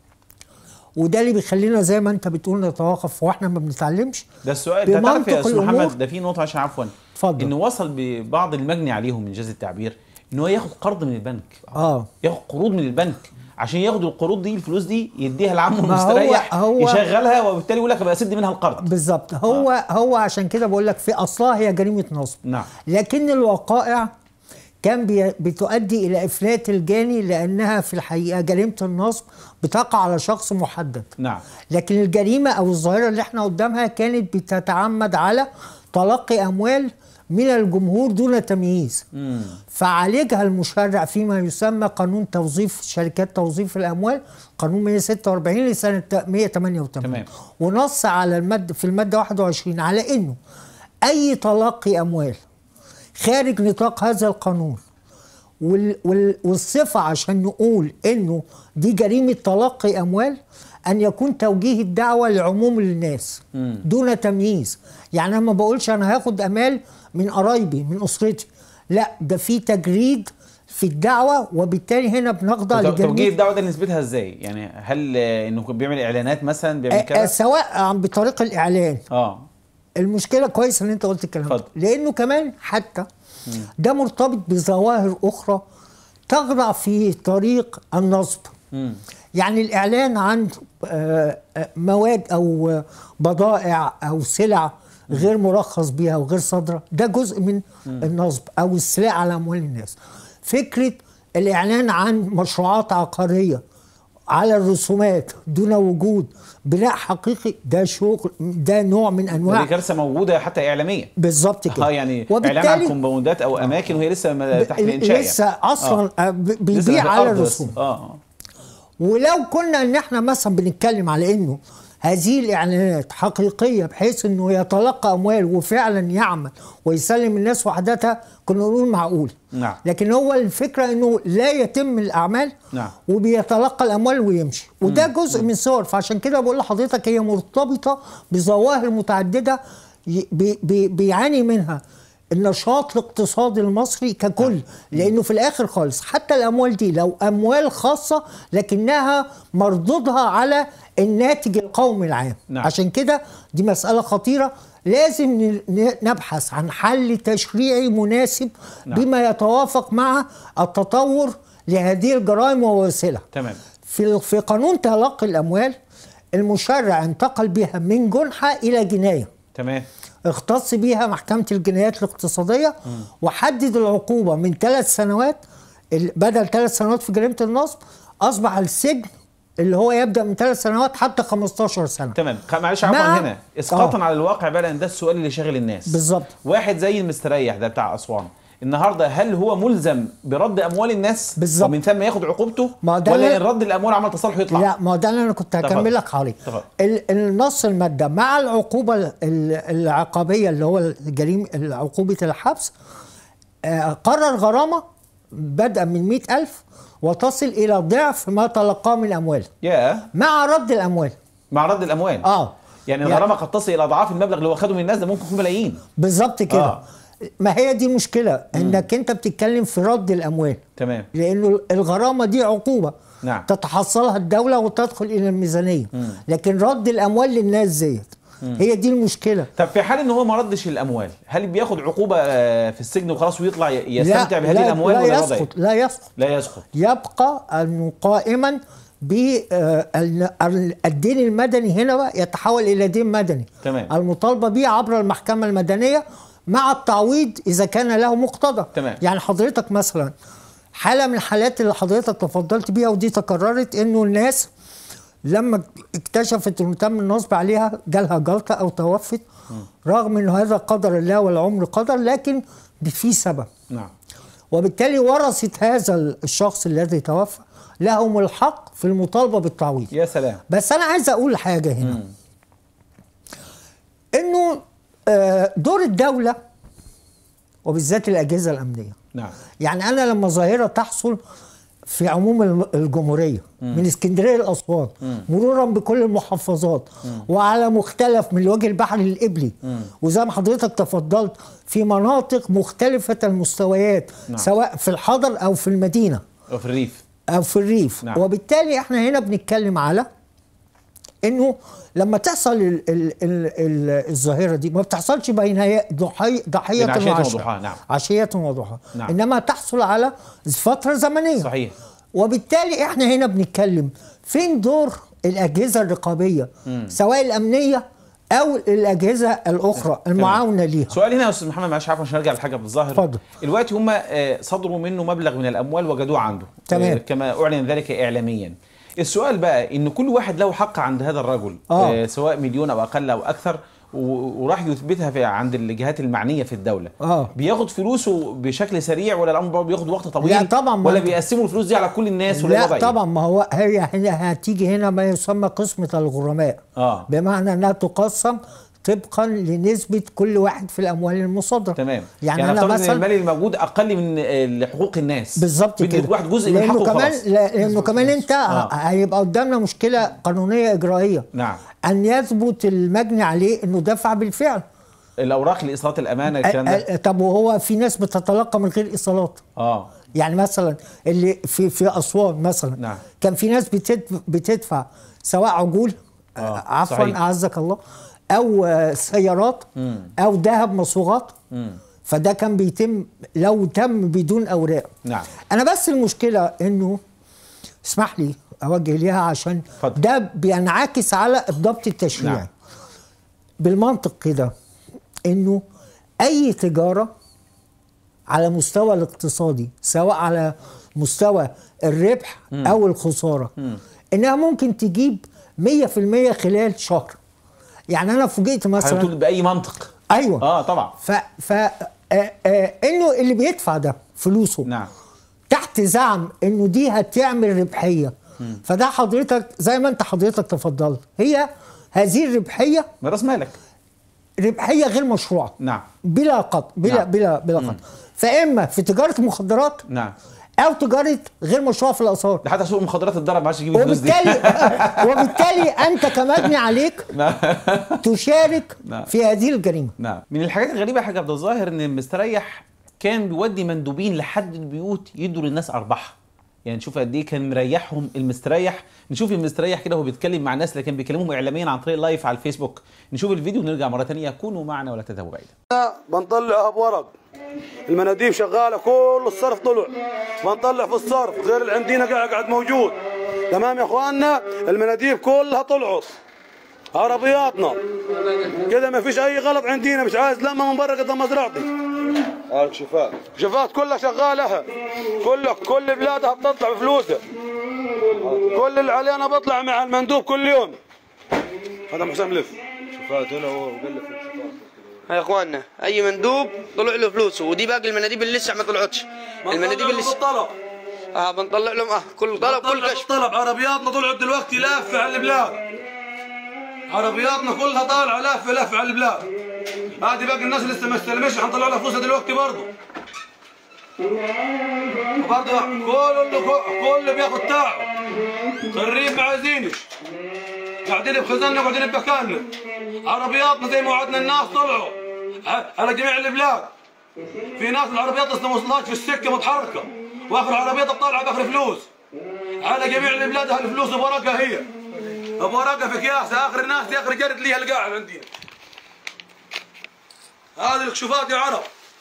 وده اللي بيخلينا زي ما انت بتقول نتوقف واحنا ما بنتعلمش ده السؤال ده تعرف يا بمنطق استاذ الأمور. محمد ده في نقطه عشان عفوا اتفضل. انه وصل ببعض المجني عليهم من جاز التعبير ان هو ياخد قرض من البنك اه ياخد قروض من البنك عشان ياخد القروض دي الفلوس دي يديها لعمه ما هو- المستريح هو- يشغلها وبالتالي يقول لك ابقى اسد منها القرض بالظبط هو آه. هو عشان كده بقول لك في اصلها هي جريمه نصب نعم. لكن الوقائع كان بي- بتؤدي الى افلات الجاني لانها في الحقيقه جريمه النصب بتقع على شخص محدد نعم لكن الجريمه او الظاهره اللي احنا قدامها كانت بتتعمد على تلقي اموال من الجمهور دون تمييز فعالجها المشرع فيما يسمى قانون توظيف شركات توظيف الاموال قانون 146 لسنه 188 تمام. ونص على الماده في الماده 21 على انه اي تلقي اموال خارج نطاق هذا القانون وال وال والصفة عشان نقول انه دي جريمة تلقي اموال ان يكون توجيه الدعوة لعموم الناس دون تمييز يعني انا ما بقولش انا هاخد امال من قرايبي من اسرتي لا ده في تجريد في الدعوة وبالتالي هنا بنخضع طب- توجيه لجريمة الدعوه ده نسبتها ازاي يعني هل آه، انه بيعمل اعلانات مثلا بيعمل آه، آه، كده سواء عن بطريق الاعلان اه المشكله كويس ان انت قلت الكلام ده اتفضل. لانه كمان حتى ده مرتبط بظواهر اخرى تخضع في طريق النصب يعني الاعلان عن آه، آه، مواد او آه، بضائع او سلع غير مرخص بها وغير صادره ده جزء من النصب او السلاء على اموال الناس فكره الاعلان عن مشروعات عقاريه على الرسومات دون وجود بناء حقيقي ده شغل ده نوع من دي انواع كارثه موجوده حتى اعلاميا بالظبط كده اه يعني اعلان عن كومباوندات او اماكن وهي لسه ما تحت الانشاء لسه يعني. اصلا آه. آه. ب- لسه بيبيع في على الأرض بس. الرسوم اه اه ولو كنا ان احنا مثلا بنتكلم على انه هذه الاعلانات حقيقيه بحيث انه يتلقى اموال وفعلا يعمل ويسلم الناس وحدتها كنا نقول معقول نعم. لكن هو الفكره انه لا يتم الاعمال نعم. وبيتلقى الاموال ويمشي وده جزء من صور فعشان كده بقول لحضرتك هي مرتبطه بظواهر متعدده ي- بي بي بيعاني منها النشاط الاقتصادي المصري ككل لانه في الاخر خالص حتى الاموال دي لو اموال خاصه لكنها مردودها على الناتج القومي العام نعم. عشان كده دي مساله خطيره لازم ن- ن- نبحث عن حل تشريعي مناسب نعم. بما يتوافق مع التطور لهذه الجرائم ووسائلها تمام في في قانون تلقي الاموال المشرع انتقل بها من جنحه الى جنايه تمام اختص بيها محكمة الجنايات الاقتصادية وحدد العقوبة من ثلاث سنوات ال- بدل ثلاث سنوات في جريمه النصب اصبح السجن اللي هو يبدا من ثلاث سنوات حتى 15 سنه تمام خ- معلش عفوا مع- هنا اسقاطا آه. على الواقع بقى لان ده السؤال اللي شاغل الناس بالظبط. واحد زي المستريح ده بتاع اسوان النهارده هل هو ملزم برد اموال الناس بالظبط. ومن ثم ياخد عقوبته ما ده ولا اللي- ان رد الاموال عمل تصالح يطلع لا ما هو ده اللي انا كنت تفضل. هكمل لك عليه تفضل. ال- النص الماده مع العقوبه ال- العقابيه اللي هو الجريمه عقوبه الحبس آه، قرر غرامه بدءا من 100000 وتصل الى ضعف ما تلقاه من اموال يا مع رد الاموال مع رد الاموال اه يعني الغرامه قد تصل الى اضعاف المبلغ اللي هو خده من الناس ده ممكن يكون ملايين بالظبط كده آه. ما هي دي المشكله انك انت بتتكلم في رد الاموال تمام لانه الغرامه دي عقوبه نعم. تتحصلها الدوله وتدخل الى الميزانيه لكن رد الاموال للناس زيت هي دي المشكله طب في حال ان هو ما ردش الاموال هل بياخد عقوبه آه، في السجن وخلاص ويطلع ي- يستمتع بهذه لا الاموال لا ولا وضع إيه؟ يسقط لا يسقط لا يسقط يبقى انه قائما بالدين المدني هنا بقى يتحول الى دين مدني تمام. المطالبه به عبر المحكمه المدنيه مع التعويض اذا كان له مقتضى تمام. يعني حضرتك مثلا حاله من الحالات اللي حضرتك تفضلت بيها ودي تكررت انه الناس لما اكتشفت انه تم النصب عليها جالها جلطه او توفت رغم انه هذا قدر الله والعمر قدر لكن في سبب نعم وبالتالي ورثة هذا الشخص الذي توفى لهم الحق في المطالبة بالتعويض يا سلام بس أنا عايز أقول حاجة هنا إنه آه، دور الدولة وبالذات الأجهزة الأمنية نعم يعني أنا لما ظاهرة تحصل في عموم الم- الجمهورية من اسكندرية لأسوان مرورا بكل المحافظات وعلى مختلف من الوجه البحري الإبلي وزي ما حضرتك تفضلت في مناطق مختلفة المستويات نعم. سواء في الحضر أو في المدينة وفي الريف أو في الريف نعم. وبالتالي احنا هنا بنتكلم على انه لما تحصل ال ال ال ال الظاهره دي ما بتحصلش بين هي- ضحي ضحيه بين عشية وعشاء. وضحاها، نعم. عشيه وضحاها نعم. انما تحصل على فتره زمنيه صحيح وبالتالي احنا هنا بنتكلم فين دور الاجهزه الرقابيه سواء الامنيه او الاجهزه الاخرى المعاونه ليها سؤال هنا يا استاذ محمد معلش عفوا عشان ارجع لحاجه بالظاهر اتفضل. دلوقتي هم آه، صدروا منه مبلغ من الاموال وجدوه عنده تمام. آه، كما اعلن ذلك اعلاميا السؤال بقى ان كل واحد له حق عند هذا الرجل آه. آه، سواء مليون او اقل او اكثر و- وراح يثبتها في عند الجهات المعنيه في الدوله آه. بياخد فلوسه بشكل سريع ولا الامر بياخد وقت طويل لا طبعا ما ولا أنت- بيقسموا الفلوس دي على كل الناس ولا الوضع لا إيه؟ طبعا ما هو هي هنا هتيجي هنا ما يسمى قسمة الغرماء آه. بمعنى انها تقسم طبقا لنسبة كل واحد في الاموال المصادرة تمام يعني, يعني انا افترض ان مثلا المال الموجود اقل من آه، حقوق الناس بالظبط بدي كده واحد جزء من لانه حقه كمان خلاص لا- لانه كمان انت آه. هيبقى قدامنا مشكلة قانونية اجرائية نعم ان يثبت المجني عليه انه دفع بالفعل الاوراق لاصالات الامانه الكلام أ- ده أ- طب وهو في ناس بتتلقى من غير ايصالات اه يعني مثلا اللي في في اسوان مثلا نعم. كان في ناس بتدفع, بتدفع سواء عجول آه، آه عفوا صحيح. اعزك الله او آه، سيارات او ذهب مصوغات فده كان بيتم لو تم بدون اوراق نعم. انا بس المشكله انه اسمح لي اوجه ليها عشان اتفضل. ده بينعكس على الضبط التشريعي نعم. بالمنطق كده انه اي تجاره على مستوى الاقتصادي سواء على مستوى الربح او الخساره انها ممكن تجيب 100% خلال شهر يعني انا فوجئت مثلا هتقول باي منطق ايوه اه طبعا ف ف آه آه انه اللي بيدفع ده فلوسه نعم تحت زعم انه دي هتعمل ربحيه فده حضرتك زي ما انت حضرتك تفضلت هي هذه الربحيه من راس مالك ربحيه غير مشروعه نعم بلا قطع بلا نعم. بلا بلا قطع فاما في تجاره مخدرات نعم او تجاره غير مشروعه في الاثار ده حتى سوق المخدرات اتضرب ما عادش يجيب الفلوس دي وبالتالي وبالتالي انت كمجني عليك نعم. تشارك نعم. في هذه الجريمه نعم من الحاجات الغريبه يا حاج عبد الظاهر ان المستريح كان بيودي مندوبين لحد البيوت يدوا للناس ارباحها يعني نشوف قد ايه كان مريحهم المستريح نشوف المستريح كده وهو بيتكلم مع الناس اللي كان بيكلمهم اعلاميا عن طريق لايف على الفيسبوك نشوف الفيديو ونرجع مره ثانيه كونوا معنا ولا تذهبوا بعيدا بنطلعها بورق المناديب شغاله كل الصرف طلع بنطلع في الصرف غير اللي عندنا قاعد قاعد موجود تمام يا اخواننا المناديب كلها طلعت عربياتنا كده ما فيش اي غلط عندنا مش عايز لما من برا قدام مزرعتي شفات شفات كلها شغالها كلها كل بلادها بتطلع بفلوسها كل اللي علينا بطلع مع المندوب كل يوم هذا محسن لف شفات هنا وقلف يا اخواننا اي مندوب طلع له فلوسه ودي باقي المناديب اللي لسه ما طلعتش المناديب اللي لسه بالطلب اه بنطلع لهم اه كل طلب كل طلع كشف بالطلب عربياتنا طلعت دلوقتي لافه على البلاد عربياتنا كلها طالعه لافه لافه على البلاد هذه باقي الناس اللي لسه ما استلمش حنطلع لها فلوسها دلوقتي برضه برضه كل كل بياخد تاعه خريب ما عايزينش قاعدين بخزاننا وقاعدين بمكاننا عربياتنا زي ما وعدنا الناس طلعوا ع- على جميع البلاد في ناس العربيات لسه ما وصلتش في السكه متحركه واخر عربيات طالعه باخر فلوس على جميع البلاد هالفلوس بورقه هي بورقه في اكياس اخر الناس اخر جرد ليها القاع عندنا هذه الكشوفات يا عرب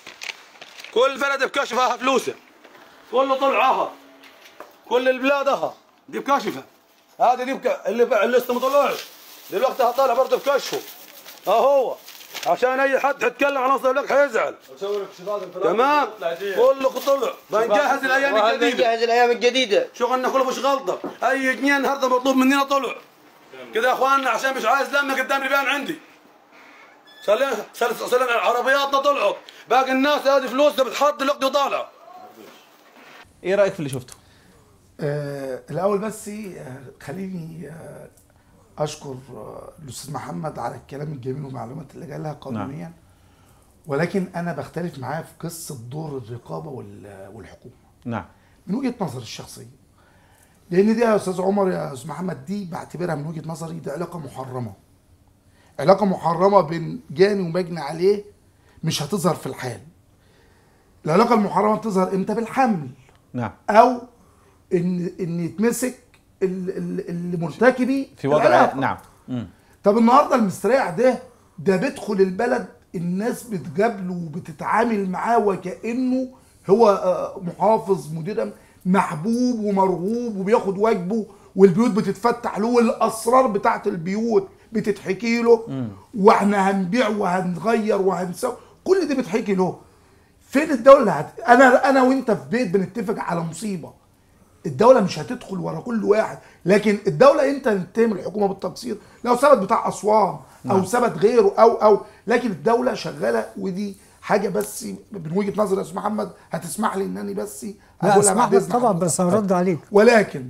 كل بلد بكشفها فلوسه كله طلعها كل البلاد اها دي بكشفها هذه دي بك... اللي ب... اللي لسه ما طلعش دلوقتي طالع برضه بكشفه ها هو عشان اي حد يتكلم عن نصر لك حيزعل تمام كله طلع بنجهز الايام وهذا الجديده بنجهز الايام الجديده شغلنا كله مش غلطه اي جنيه النهارده مطلوب مننا طلع كده يا اخواننا عشان مش عايز لما قدام ربان عندي سلم سلم سلم عربياتنا طلعت باقي الناس هذه فلوسها بتحط دلوقتي وطالعه ايه رايك في اللي شفته آه الاول بس آه خليني آه اشكر آه الاستاذ محمد على الكلام الجميل والمعلومات اللي قالها قانونيا نعم. ولكن انا بختلف معاه في قصه دور الرقابه وال- والحكومه نعم من وجهه نظري الشخصيه لان دي يا استاذ عمر يا استاذ محمد دي بعتبرها من وجهه نظري دي علاقه محرمه علاقه محرمه بين جاني ومجني عليه مش هتظهر في الحال العلاقه المحرمه بتظهر امتى بالحمل نعم او ان ان يتمسك ال- ال- اللي مرتكبي في وضع العلاقة. نعم مم. طب النهارده المستريع ده ده بيدخل البلد الناس بتجابله وبتتعامل معاه وكانه هو آه، محافظ مدير أمن، محبوب ومرغوب وبياخد واجبه والبيوت بتتفتح له والاسرار بتاعت البيوت بتتحكي له واحنا هنبيع وهنغير وهنسوي كل دي بتحكي له فين الدوله اللي هت... انا انا وانت في بيت بنتفق على مصيبه الدوله مش هتدخل ورا كل واحد لكن الدوله انت اللي تتهم الحكومه بالتقصير لو ثبت بتاع اسوان او ثبت غيره او او لكن الدوله شغاله ودي حاجه بس من وجهه نظري يا استاذ محمد هتسمح لي انني بس لا أقولها اسمح بعد لك إذن طبعا حضرتك. بس هرد عليك ولكن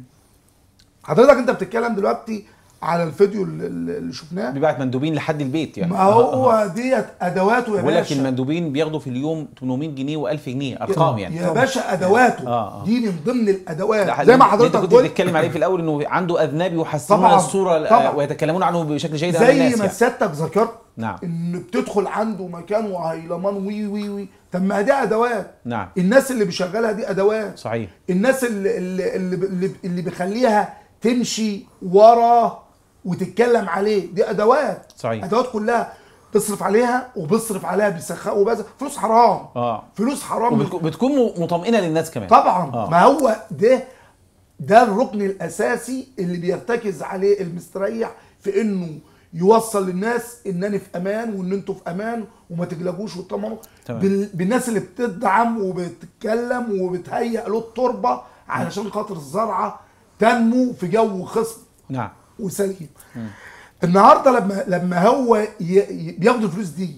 حضرتك انت بتتكلم دلوقتي على الفيديو اللي, اللي شفناه بيبعت مندوبين لحد البيت يعني ما هو ديت ادواته يا بقول لك باشا المندوبين بياخدوا في اليوم 800 جنيه و1000 جنيه ارقام يعني يا باشا ادواته آه، آه. دي من ضمن الادوات ده زي ما اللي حضرتك انت كنت قلت بتتكلم عليه في الاول انه عنده اذناب يحسنون طبعاً، الصوره طبعاً. ويتكلمون عنه بشكل جيد امام زي الناس ما يعني. سيادتك ذكرت نعم. ان بتدخل عنده مكان وهيلمان وي وي وي طب ما دي ادوات نعم. الناس اللي بيشغلها دي ادوات صحيح الناس اللي اللي اللي, اللي, اللي بيخليها تمشي ورا وتتكلم عليه دي ادوات صحيح. ادوات كلها بيصرف عليها وبيصرف عليها بيسخق وبس فلوس حرام اه فلوس حرام وبتكون مطمئنه للناس كمان طبعا آه. ما هو ده ده الركن الاساسي اللي بيرتكز عليه المستريح في انه يوصل للناس ان انا في امان وان انتوا في امان وما تقلقوش وتطمنوا تمام. بال... بالناس اللي بتدعم وبتتكلم وبتهيئ له التربه علشان خاطر الزرعه تنمو في جو خصب نعم وسليم النهارده لما لما هو ي... ي... بياخد الفلوس دي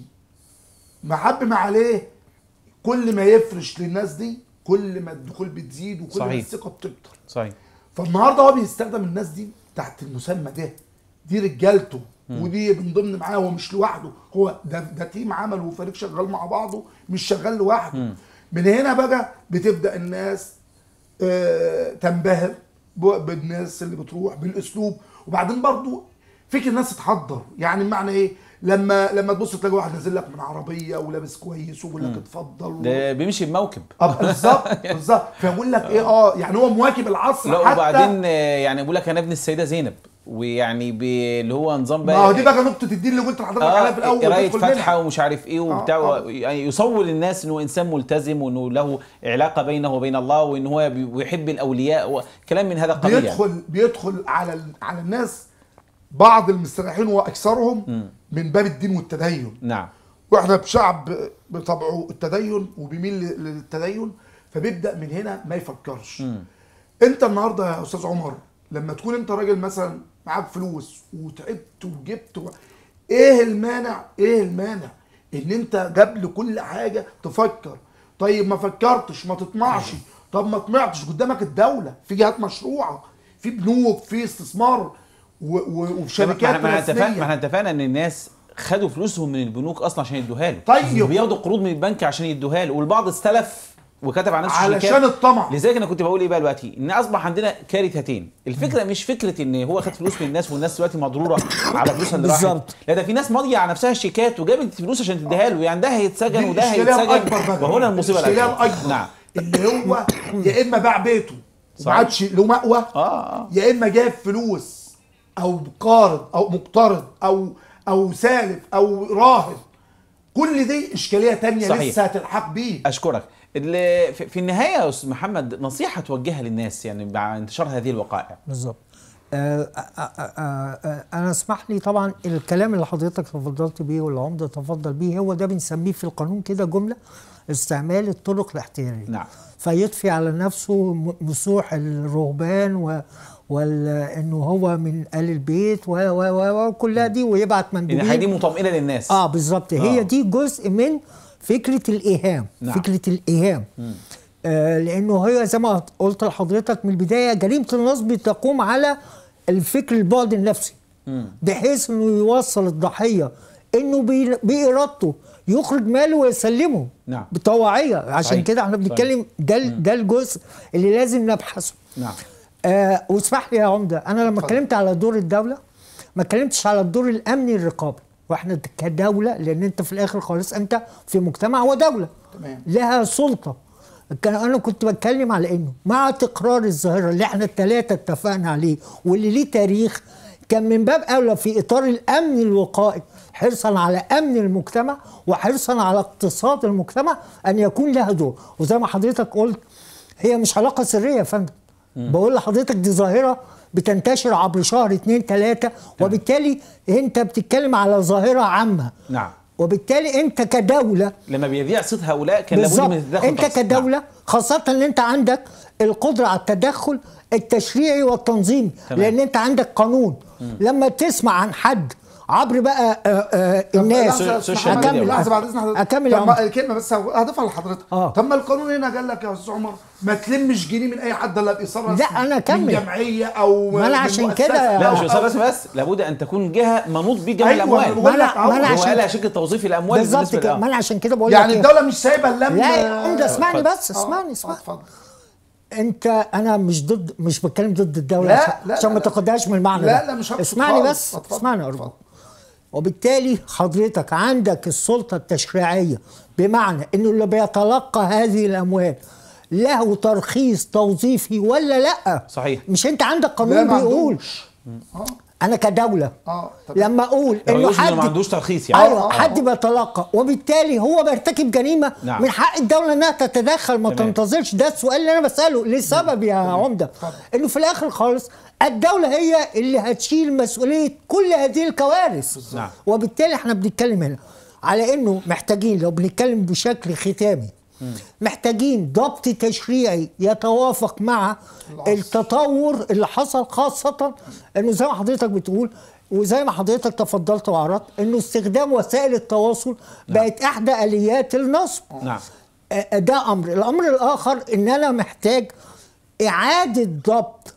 محب ما عليه كل ما يفرش للناس دي كل ما الدخول بتزيد وكل ما صحيح. الثقه بتكتر صحيح فالنهارده هو بيستخدم الناس دي تحت المسمى ده دي رجالته ودي من ضمن معاه هو مش لوحده هو ده ده تيم عمل وفريق شغال مع بعضه مش شغال لوحده من هنا بقى بتبدا الناس آه تنبهر ب- بالناس اللي بتروح بالاسلوب وبعدين برضو فكر الناس تتحضر يعني بمعنى ايه لما لما تبص تلاقي واحد نازل لك من عربيه ولابس كويس ويقول لك اتفضل ده بيمشي بموكب اه بالظبط بالظبط فيقول لك ايه اه يعني هو مواكب العصر لا حتى وبعدين آه، يعني بقول لك انا ابن السيده زينب ويعني ب- اللي هو نظام ما بقى هو دي بقى نقطه الدين اللي قلت لحضرتك عليها في الاول قرايه تدخل منها. فاتحه ومش عارف ايه وبتاع آه. يعني يصور الناس انه انسان ملتزم وانه له علاقه بينه وبين الله وان هو بي- بيحب الاولياء وكلام من هذا القبيل يعني. بيدخل بيدخل على ال- على الناس بعض المستريحين واكثرهم من باب الدين والتدين نعم واحنا بشعب بطبعه التدين وبيميل للتدين فبيبدا من هنا ما يفكرش انت النهارده يا استاذ عمر لما تكون انت راجل مثلا معاك فلوس وتعبت وجبت و... ايه المانع ايه المانع ان انت قبل كل حاجه تفكر طيب ما فكرتش ما تطمعش طب ما طمعتش قدامك الدوله في جهات مشروعه في بنوك في استثمار و... و... وشركات ما احنا اتفقنا ما رسميه احنا اتفقنا ان الناس خدوا فلوسهم من البنوك اصلا عشان يدوها له طيب. وبياخدوا قروض من البنك عشان يدوها له والبعض استلف وكتب على نفسه علشان شيكات. الطمع. لذلك انا كنت بقول ايه بقى دلوقتي ان اصبح عندنا كارثتين الفكره مش فكره ان هو خد فلوس من الناس والناس دلوقتي مضروره على فلوسها اللي راحت بالظبط. لا ده في ناس ماضيه على نفسها شيكات وجابت فلوس عشان تديها له يعني ده هيتسجن دي وده الإشكالية هيتسجن الأكبر بقى. وهنا المصيبه الإشكالية الأكبر. الأكبر نعم اللي هو يا إما باع بيته صح. وما عادش له مأوى اه اه يا إما جاب فلوس أو قارض أو مقترض أو أو سالف أو راهن كل دي إشكالية تانية صحيح. لسه هتلحق بيه اشكرك اللي في في النهايه يا استاذ محمد نصيحه توجهها للناس يعني مع انتشار هذه الوقائع بالظبط آه، آه، آه، آه، انا اسمح لي طبعا الكلام اللي حضرتك تفضلت بيه والعمده تفضل بيه هو ده بنسميه في القانون كده جمله استعمال الطرق الاحتياليه نعم. فيضفي على نفسه م- مسوح الرهبان و وانه هو من ال البيت و و و وكلها دي ويبعت ان مندوبين الحاجه دي مطمئنه للناس اه بالظبط هي آه. دي جزء من فكره الايهام نعم. فكره الايهام آه لانه هي زي ما قلت لحضرتك من البدايه جريمه النصب تقوم على الفكر البعد النفسي بحيث انه يوصل الضحيه انه بي- بارادته يخرج ماله ويسلمه نعم. بطواعيه عشان صحيح. كده احنا صحيح. بنتكلم ده ال- ده الجزء اللي لازم نبحثه نعم آه واسمح لي يا عمده انا لما اتكلمت على دور الدوله ما اتكلمتش على الدور الامني الرقابي واحنا كدوله لان انت في الاخر خالص انت في مجتمع ودوله تمام. لها سلطه كان انا كنت بتكلم على انه مع تكرار الظاهره اللي احنا الثلاثه اتفقنا عليه واللي ليه تاريخ كان من باب اولى في اطار الامن الوقائي حرصا على امن المجتمع وحرصا على اقتصاد المجتمع ان يكون لها دور وزي ما حضرتك قلت هي مش علاقه سريه يا فندم بقول لحضرتك دي ظاهره بتنتشر عبر شهر اتنين تلاته وبالتالي انت بتتكلم على ظاهره عامه نعم وبالتالي انت كدوله لما بيذيع صوت هؤلاء كان لابد بالظبط من التدخل انت الخاص. كدوله نعم. خاصه ان انت عندك القدره على التدخل التشريعي والتنظيمي تمام. لان انت عندك قانون لما تسمع عن حد عبر بقى آه آه الناس لحظة، سوشيال أكمل، ميديا. لحظه بعد اذن حضرتك أكمل يا طب ما عمر. الكلمه بس هضيفها لحضرتك آه. طب ما القانون هنا قال لك يا استاذ عمر ما تلمش جنيه من اي حد الا باصرار لا، رسمي. أنا أكمل. من جمعيه او ما أنا من عشان مؤسسة كده- لا أو- مش أو- استاذ رسمي بس لابد ان تكون جهه منوط بجميع أيوة، الاموال أنا بقول ما لك أنا- ما أنا أهو. هو عشان- قال شركه توظيف الاموال بالظبط بالنسبة كده للأ- ما انا عشان كده بقول يعني لك الدوله مش سايبه اللم لا يا عمده اسمعني اتفضل. بس اسمعني آه، اسمعني اتفضل انت انا مش ضد مش بتكلم ضد الدوله لا، عشان- لا، عشان لا، ما لا. تاخدهاش من المعنى لا، ده. لا، مش هقصد اسمعني خالص. بس اتفضل، اسمعني اتفضل. ارجوك وبالتالي حضرتك عندك السلطه التشريعيه بمعنى انه اللي بيتلقى هذه الاموال له ترخيص توظيفي ولا لا صحيح. مش انت عندك لا قانون ما بيقول عندوش اه انا كدوله اه تمام. لما اقول لو انه يقصد إنه حد ما عندوش ترخيص يعني ايوه آه، آه، حد آه. بيتلقى وبالتالي هو بيرتكب جريمه نعم. من حق الدوله انها تتدخل ما تمام. تنتظرش ده السؤال اللي انا بساله لسبب يا عمده انه في الاخر خالص الدوله هي اللي هتشيل مسؤوليه كل هذه الكوارث نعم. وبالتالي احنا بنتكلم هنا على انه محتاجين لو بنتكلم بشكل ختامي محتاجين ضبط تشريعي يتوافق مع التطور اللي حصل خاصة انه زي ما حضرتك بتقول وزي ما حضرتك تفضلت وعرضت انه استخدام وسائل التواصل بقت احدى اليات النصب نعم آه، ده امر الامر الاخر ان انا محتاج اعاده ضبط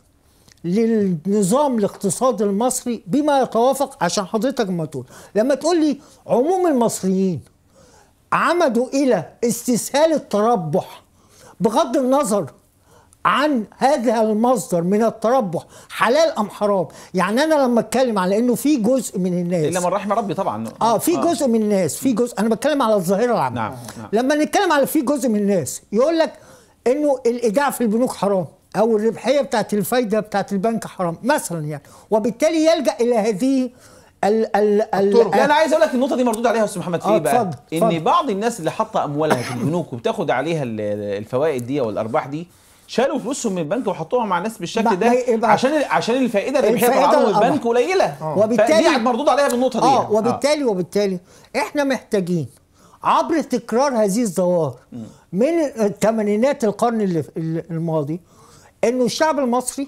للنظام الاقتصادي المصري بما يتوافق عشان حضرتك ما تقول لما تقول لي عموم المصريين عمدوا الى استسهال التربح بغض النظر عن هذا المصدر من التربح حلال ام حرام يعني انا لما اتكلم على انه في جزء من الناس الا من رحم ربي طبعا اه في جزء من الناس في جزء انا بتكلم على الظاهره العامه نعم، نعم. لما نتكلم على في جزء من الناس يقول لك انه الايداع في البنوك حرام او الربحيه بتاعت الفايده بتاعت البنك حرام مثلا يعني وبالتالي يلجا الى هذه ال ال الطرق. لا انا عايز اقول لك النقطه دي مردود عليها يا استاذ محمد في آه، ايه بقى اتفضل، ان اتفضل. بعض الناس اللي حاطه اموالها في البنوك وبتاخد عليها ال- الفوائد دي والارباح دي شالوا فلوسهم من البنك وحطوها مع ناس بالشكل ما- ده ما يبقى- عشان عشان الفائده الربحيه الفائدة طالعه من الأرباح. البنك قليله وبالتالي- فدي مرضود عليها بالنقطه دي اه يعني. وبالتالي وبالتالي احنا محتاجين عبر تكرار هذه الظواهر من الثمانينات القرن اللي- اللي- الماضي انه الشعب المصري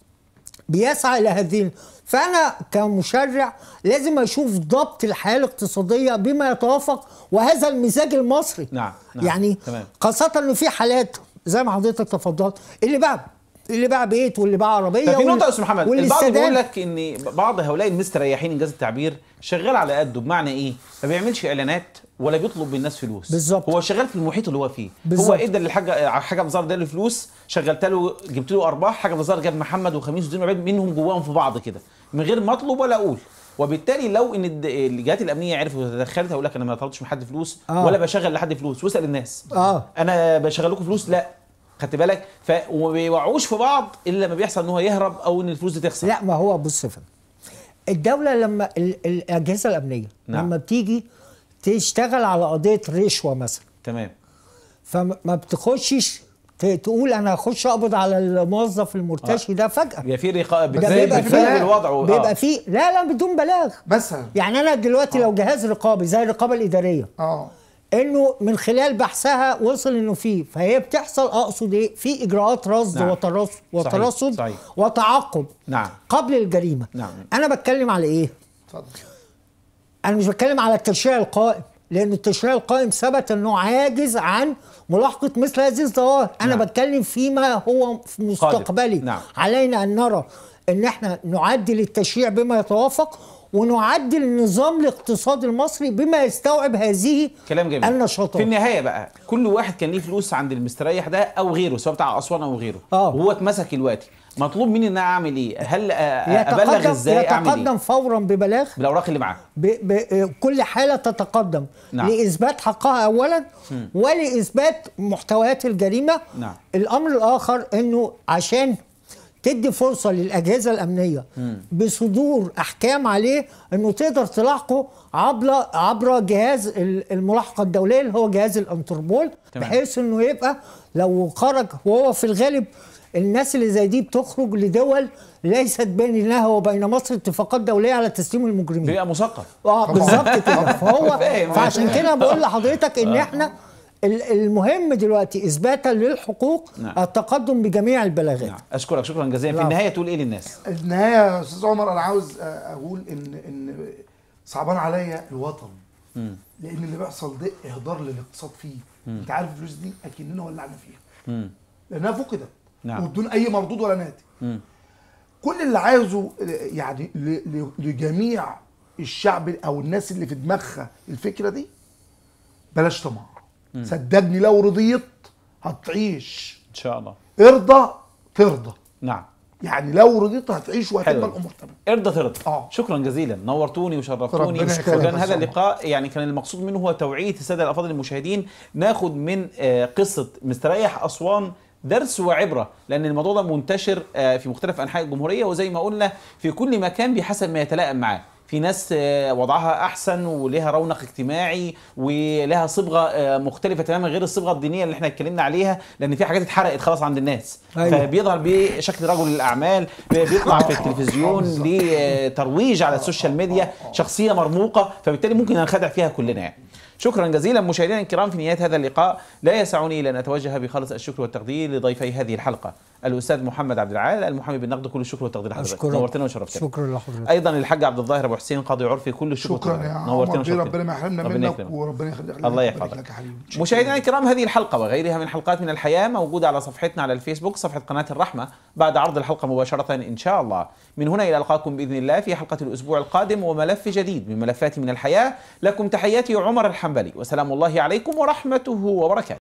بيسعى الى هذه فانا كمشرع لازم اشوف ضبط الحياه الاقتصاديه بما يتوافق وهذا المزاج المصري نعم، نعم، يعني تمام. خاصه انه في حالات زي ما حضرتك تفضلت اللي باع اللي باع بيت واللي باع عربيه ففي واللي- نقطة يا أستاذ محمد واللي البعض استدان. بيقول لك إن بعض هؤلاء المستريحين إنجاز التعبير شغال على قده بمعنى إيه؟ ما بيعملش إعلانات ولا بيطلب من الناس فلوس بالظبط. هو شغال في المحيط اللي هو فيه هو بالظبط. ادى للحاجة حاجة بزار ده له فلوس شغلت له جبت له أرباح حاجة بزار جاب محمد وخميس ودين عبيد منهم جواهم في بعض كده من غير ما أطلب ولا أقول وبالتالي لو ان الد- الجهات الامنيه عرفت وتدخلت هقول لك انا ما طلبتش من حد فلوس آه. ولا بشغل لحد فلوس واسال الناس آه. انا بشغل لكم فلوس لا خدت بالك ف وما بيوعوش في بعض الا لما بيحصل ان هو يهرب او ان الفلوس دي تخسر لا ما هو بص يا فندم الدولة لما ال- الأجهزة الأمنية نعم. لما بتيجي تشتغل على قضية رشوة مثلا تمام فما بتخشش ت- تقول أنا هخش أقبض على الموظف المرتشي ده فجأة بيبقى في رقابه ده بتراقب بيبقى بتراقب فيه الوضع و- بيبقى آه. فيه لا لا بدون بلاغ مثلا يعني أنا دلوقتي لو جهاز رقابي زي الرقابة الإدارية اه انه من خلال بحثها وصل انه فيه فهي بتحصل اقصد ايه في اجراءات رصد نعم. وترصد صحيح، وترصد صحيح. وتعقب نعم. قبل الجريمه نعم. انا بتكلم على ايه اتفضل انا مش بتكلم على التشريع القائم لان التشريع القائم ثبت انه عاجز عن ملاحقه مثل هذه الظواهر انا نعم. بتكلم فيما هو في مستقبلي نعم. علينا ان نرى ان احنا نعدل التشريع بما يتوافق ونعدل النظام الاقتصادي المصري بما يستوعب هذه كلام جميل النشاطات في النهايه بقى كل واحد كان ليه فلوس عند المستريح ده او غيره سواء بتاع اسوان او غيره آه. وهو اتمسك دلوقتي مطلوب مني ان انا اعمل ايه هل أ- ابلغ يتقدم ازاي اعمل يتقدم ايه فورا ببلاغ بالاوراق اللي معاه ب... ب... كل حالة تتقدم نعم. لإثبات حقها أولا ولإثبات محتويات الجريمة نعم. الأمر الآخر أنه عشان تدي فرصة للأجهزة الأمنية بصدور أحكام عليه أنه تقدر تلاحقه عبر عبر جهاز ال- الملاحقة الدولية اللي هو جهاز الانتربول تمام. بحيث أنه يبقى لو خرج وهو في الغالب الناس اللي زي دي بتخرج لدول ليست بينها وبين مصر اتفاقات دولية على تسليم المجرمين بيبقى مثقف اه بالظبط كده فهو فاهم. فعشان كده بقول لحضرتك ان احنا ال- المهم دلوقتي اثباتا للحقوق نعم. التقدم بجميع البلاغات نعم اشكرك شكرا جزيلا في العفو. النهايه تقول ايه للناس النهايه يا استاذ عمر انا عاوز اقول ان ان صعبان عليا الوطن لان اللي بيحصل ده اهدار للاقتصاد فيه انت عارف الفلوس دي اكننا ولعنا فيها مم. لانها فقدت نعم. وبدون اي مردود ولا ناتج مم. كل اللي عايزه يعني ل- ل- لجميع الشعب او الناس اللي في دماغها الفكره دي بلاش طمع صدقني لو رضيت هتعيش ان شاء الله ارضى ترضى نعم يعني لو رضيت هتعيش وهتبقى حلو. الامور تمام ارضى ترضى آه. شكرا جزيلا نورتوني وشرفتوني ربنا يخليك وكان يا هذا أستاذ اللقاء يعني كان المقصود منه هو توعيه الساده الافاضل المشاهدين ناخد من آه، قصه مستريح اسوان درس وعبره لان الموضوع ده منتشر آه، في مختلف انحاء الجمهوريه وزي ما قلنا في كل مكان بحسب ما يتلائم معاه في ناس آه، وضعها احسن ولها رونق اجتماعي ولها صبغه آه، مختلفه تماما غير الصبغه الدينيه اللي احنا اتكلمنا عليها لان في حاجات اتحرقت خلاص عند الناس أيوة. فبيظهر بشكل رجل الاعمال بيطلع في التلفزيون ليه ترويج على السوشيال ميديا شخصيه مرموقه فبالتالي ممكن ننخدع فيها كلنا يعني شكرا جزيلا مشاهدينا الكرام في نهايه هذا اللقاء لا يسعني الا ان اتوجه بخالص الشكر والتقدير لضيفي هذه الحلقه الاستاذ محمد عبد العال المحامي بالنقد كل الشكر والتقدير لحضرتك أشكرك. نورتنا وشرفتنا شكرا لحضرتك ايضا الحاج عبد الظاهر ابو حسين قاضي عرفي كل الشكر شكرا والتقدير. يا نورتنا عمر بيه وشرفتنا ربنا ما يحرمنا ربنا منك يكرمك. وربنا يخليك الله يبارك يحفظك. لك يا حبيبي مشاهدينا الكرام هذه الحلقة وغيرها من حلقات من الحياة موجودة على صفحتنا على الفيسبوك صفحة قناة الرحمة بعد عرض الحلقة مباشرة إن شاء الله من هنا إلى ألقاكم بإذن الله في حلقة الأسبوع القادم وملف جديد من ملفات من الحياة لكم تحياتي عمر الحنبلي وسلام الله عليكم ورحمته وبركاته